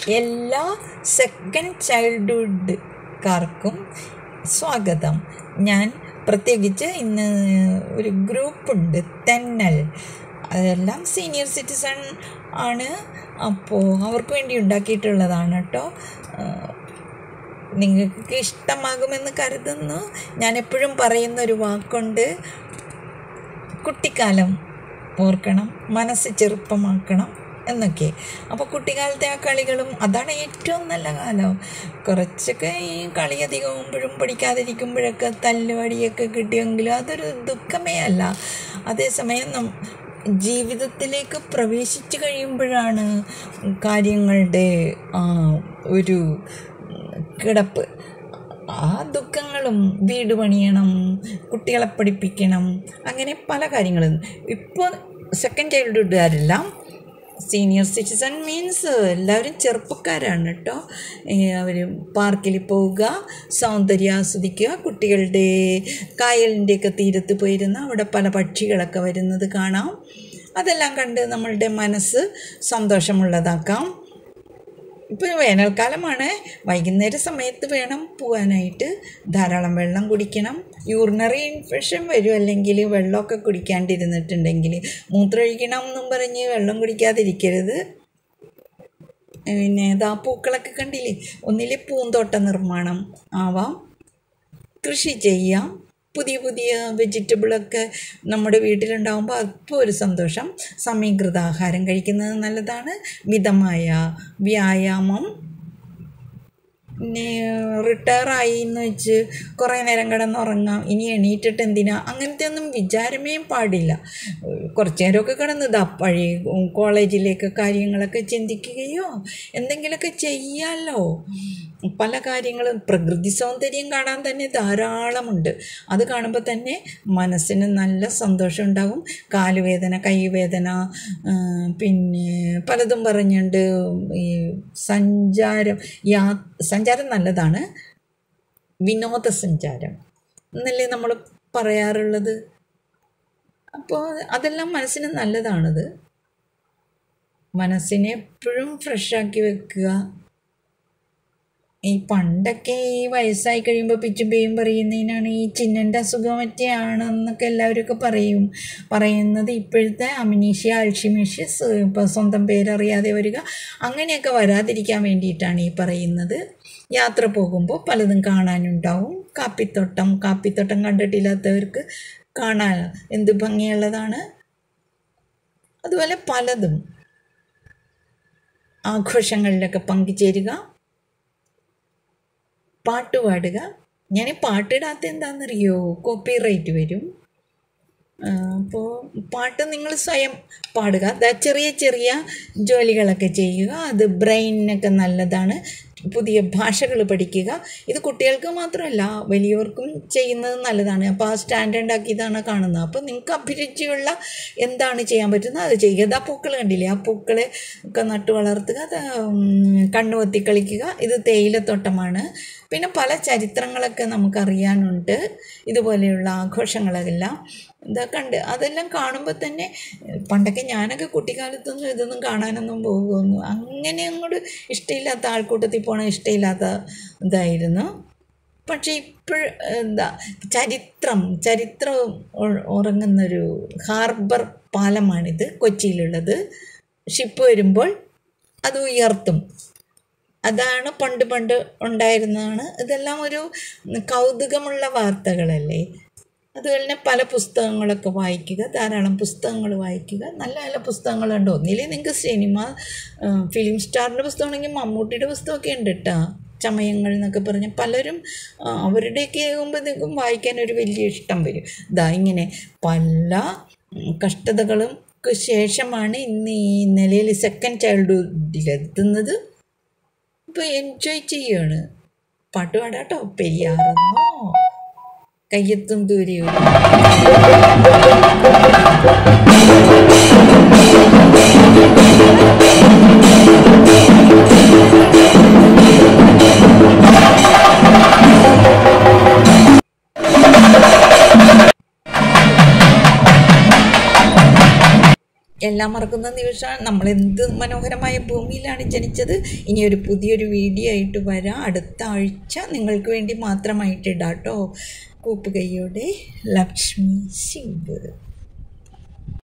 എല്ലാ സെക്കൻഡ് ചൈൽഡ്ഹുഡ്കാർക്കും സ്വാഗതം ഞാൻ പ്രത്യേകിച്ച് ഇന്ന് ഒരു ഗ്രൂപ്പുണ്ട് തെന്നൽ അതെല്ലാം സീനിയർ സിറ്റിസൺ ആണ് അപ്പോൾ അവർക്ക് വേണ്ടി ഉണ്ടാക്കിയിട്ടുള്ളതാണ് കേട്ടോ നിങ്ങൾക്ക് ഇഷ്ടമാകുമെന്ന് കരുതുന്നു ഞാൻ എപ്പോഴും പറയുന്ന ഒരു വാക്കുണ്ട് കുട്ടിക്കാലം ഓർക്കണം മനസ്സ് ചെറുപ്പമാക്കണം എന്നൊക്കെ അപ്പോൾ കുട്ടിക്കാലത്തെ ആ കളികളും അതാണ് ഏറ്റവും നല്ല കാലം കുറച്ചൊക്കെ ഈ കളി അധികമാകുമ്പോഴും പഠിക്കാതിരിക്കുമ്പോഴൊക്കെ തല്ലുവടിയൊക്കെ കിട്ടിയെങ്കിലും അതൊരു ദുഃഖമേ അല്ല അതേസമയം നം ജീവിതത്തിലേക്ക് പ്രവേശിച്ചു കഴിയുമ്പോഴാണ് കാര്യങ്ങളുടെ ആ ഒരു കിടപ്പ് ആ ദുഃഖങ്ങളും വീട് പണിയണം കുട്ടികളെ പഠിപ്പിക്കണം അങ്ങനെ പല കാര്യങ്ങളും ഇപ്പോൾ സെക്കൻഡ് ചൈൽഡ്ഹുഡുകാരെല്ലാം സീനിയർ സിറ്റിസൺ മീൻസ് എല്ലാവരും ചെറുപ്പക്കാരാണ് കേട്ടോ അവർ പാർക്കിൽ പോവുക സൗന്ദര്യം ആസ്വദിക്കുക കുട്ടികളുടെ കായലിൻ്റെയൊക്കെ തീരത്ത് പോയിരുന്ന് അവിടെ പല പക്ഷികളൊക്കെ വരുന്നത് കാണാം അതെല്ലാം കണ്ട് നമ്മളുടെ മനസ്സ് സന്തോഷമുള്ളതാക്കാം ഇപ്പോൾ വേനൽക്കാലമാണ് വൈകുന്നേര സമയത്ത് വേണം പോകാനായിട്ട് ധാരാളം വെള്ളം കുടിക്കണം യൂറിനറി ഇൻഫെക്ഷൻ വരും അല്ലെങ്കിൽ വെള്ളമൊക്കെ കുടിക്കാണ്ടിരുന്നിട്ടുണ്ടെങ്കിൽ മൂത്രമൊഴിക്കണം എന്നും പറഞ്ഞ് വെള്ളം കുടിക്കാതിരിക്കരുത് പിന്നെ ഇതാ പൂക്കളൊക്കെ കണ്ടില്ലേ ഒന്നിലെ പൂന്തോട്ട നിർമ്മാണം ആവാം കൃഷി ചെയ്യാം പുതിയ പുതിയ വെജിറ്റബിളൊക്കെ നമ്മുടെ വീട്ടിലുണ്ടാകുമ്പോൾ അപ്പോൾ ഒരു സന്തോഷം സമീകൃത ആഹാരം കഴിക്കുന്നത് നല്ലതാണ് മിതമായ വ്യായാമം പിന്നെ റിട്ടയറായി എന്ന് വെച്ച് കുറേ നേരം കിടന്നുറങ്ങാം ഇനി എണീറ്റിട്ട് എന്തിനാ അങ്ങനത്തെ ഒന്നും വിചാരമേ പാടില്ല കുറച്ച് നേരമൊക്കെ കിടന്ന് ഇതാ പഴയ കോളേജിലേക്ക് കാര്യങ്ങളൊക്കെ ചിന്തിക്കുകയോ എന്തെങ്കിലുമൊക്കെ ചെയ്യാമല്ലോ പല കാര്യങ്ങളും പ്രകൃതി സൗന്ദര്യം കാണാൻ തന്നെ ധാരാളമുണ്ട് അത് കാണുമ്പോൾ തന്നെ മനസ്സിന് നല്ല സന്തോഷം ഉണ്ടാകും കാലുവേദന കൈവേദന പിന്നെ പലതും പറഞ്ഞുണ്ട് ഈ സഞ്ചാരം യാ സഞ്ചാരം നല്ലതാണ് വിനോദസഞ്ചാരം എന്നല്ലേ നമ്മൾ പറയാറുള്ളത് അപ്പോൾ അതെല്ലാം മനസ്സിന് നല്ലതാണത് മനസ്സിനെ എപ്പോഴും ഫ്രഷാക്കി വെക്കുക ഈ പണ്ടൊക്കെ ഈ വയസ്സായി കഴിയുമ്പോൾ പിച്ചും പേയും പറയുന്നതിനാണ് ഈ ചിന്നൻ്റെ അസുഖം മറ്റെയാണെന്നൊക്കെ എല്ലാവരൊക്കെ പറയും പറയുന്നത് ഇപ്പോഴത്തെ അമിനീഷ്യ അൾഷിമീഷ്യസ് ഇപ്പോൾ സ്വന്തം പേരറിയാതെ വരിക അങ്ങനെയൊക്കെ വരാതിരിക്കാൻ വേണ്ടിയിട്ടാണ് ഈ പറയുന്നത് യാത്ര പോകുമ്പോൾ പലതും കാണാനുണ്ടാവും കാപ്പിത്തോട്ടം കാപ്പിത്തോട്ടം കണ്ടിട്ടില്ലാത്തവർക്ക് കാണാൻ എന്ത് ഭംഗിയുള്ളതാണ് അതുപോലെ പലതും ആഘോഷങ്ങളിലൊക്കെ പങ്കുചേരുക പാട്ട് പാടുക ഞാൻ പാട്ടിടാത്ത എന്താണെന്നറിയോ കോപ്പി റൈറ്റ് വരും അപ്പോൾ പാട്ട് നിങ്ങൾ സ്വയം പാടുക ചെറിയ ചെറിയ ജോലികളൊക്കെ ചെയ്യുക അത് ബ്രെയിനൊക്കെ നല്ലതാണ് പുതിയ ഭാഷകൾ പഠിക്കുക ഇത് കുട്ടികൾക്ക് മാത്രമല്ല വലിയവർക്കും ചെയ്യുന്നത് നല്ലതാണ് അപ്പോൾ ആ സ്റ്റാൻഡേർഡ് ആക്കിയതാണ് കാണുന്നത് അപ്പോൾ നിങ്ങൾക്ക് അഭിരുചിയുള്ള എന്താണ് ചെയ്യാൻ പറ്റുന്നത് അത് ചെയ്യുക അത് ആ പൂക്കൾ കണ്ടില്ലേ ആ പൂക്കളെ ഒക്കെ നട്ടു വളർത്തുക അത് കണ്ണുവത്തി കളിക്കുക ഇത് തേയിലത്തോട്ടമാണ് പിന്നെ പല ചരിത്രങ്ങളൊക്കെ നമുക്കറിയാനുണ്ട് ഇതുപോലെയുള്ള ആഘോഷങ്ങളെല്ലാം ഇതൊക്കെ ഉണ്ട് അതെല്ലാം കാണുമ്പോൾ തന്നെ പണ്ടൊക്കെ ഞാനൊക്കെ കുട്ടിക്കാലത്തൊന്നും ഇതൊന്നും കാണാനൊന്നും പോകുമെന്നു അങ്ങനെ അങ്ങോട്ട് ഇഷ്ടമില്ലാത്ത ആൾക്കൂട്ടത്തിൽ പോകണ ഇഷ്ടമില്ലാത്ത ഇതായിരുന്നു പക്ഷേ ഇപ്പോൾ എന്താ ചരിത്രം ചരിത്രം ഉറങ്ങുന്നൊരു ഹാർബർ പാലമാണിത് കൊച്ചിയിലുള്ളത് ഷിപ്പ് വരുമ്പോൾ അത് ഉയർത്തും അതാണ് പണ്ട് പണ്ട് ഉണ്ടായിരുന്നതാണ് ഇതെല്ലാം ഒരു കൗതുകമുള്ള വാർത്തകളല്ലേ അതുപോലെ തന്നെ പല പുസ്തകങ്ങളൊക്കെ വായിക്കുക ധാരാളം പുസ്തകങ്ങൾ വായിക്കുക നല്ല നല്ല പുസ്തകങ്ങളുണ്ട് ഒന്നില്ലേ നിങ്ങൾക്ക് സിനിമ ഫിലിം സ്റ്റാറിൻ്റെ പുസ്തകമാണെങ്കിൽ മമ്മൂട്ടിയുടെ പുസ്തകമൊക്കെ ഉണ്ട് കേട്ടോ ചമയങ്ങൾ എന്നൊക്കെ പറഞ്ഞ് പലരും അവരുടെയൊക്കെ ആകുമ്പോഴത്തേക്കും വായിക്കാൻ ഒരു വലിയ ഇഷ്ടം വരും ഇതാ ഇങ്ങനെ പല കഷ്ടതകളും ശേഷമാണ് ഇന്ന് ഈ നിലയിൽ സെക്കൻഡ് ചൈൽഡ്ഹുഡിലെത്തുന്നത് ഇപ്പോൾ എൻജോയ് ചെയ്യാണ് പാട്ട് പാടാട്ടോ പെരിയാറെന്നോ കയ്യെത്തും ദൂരെയോ എല്ലാം മറക്കുന്ന നിമിഷമാണ് നമ്മൾ എന്ത് മനോഹരമായ ഭൂമിയിലാണ് ജനിച്ചത് ഇനി ഒരു പുതിയൊരു വീഡിയോ ആയിട്ട് വരാം അടുത്ത ആഴ്ച നിങ്ങൾക്ക് വേണ്ടി മാത്രമായിട്ട് ഇടാം കേട്ടോ കൂപ്പുകൈയോടെ ലക്ഷ്മി ശിവ്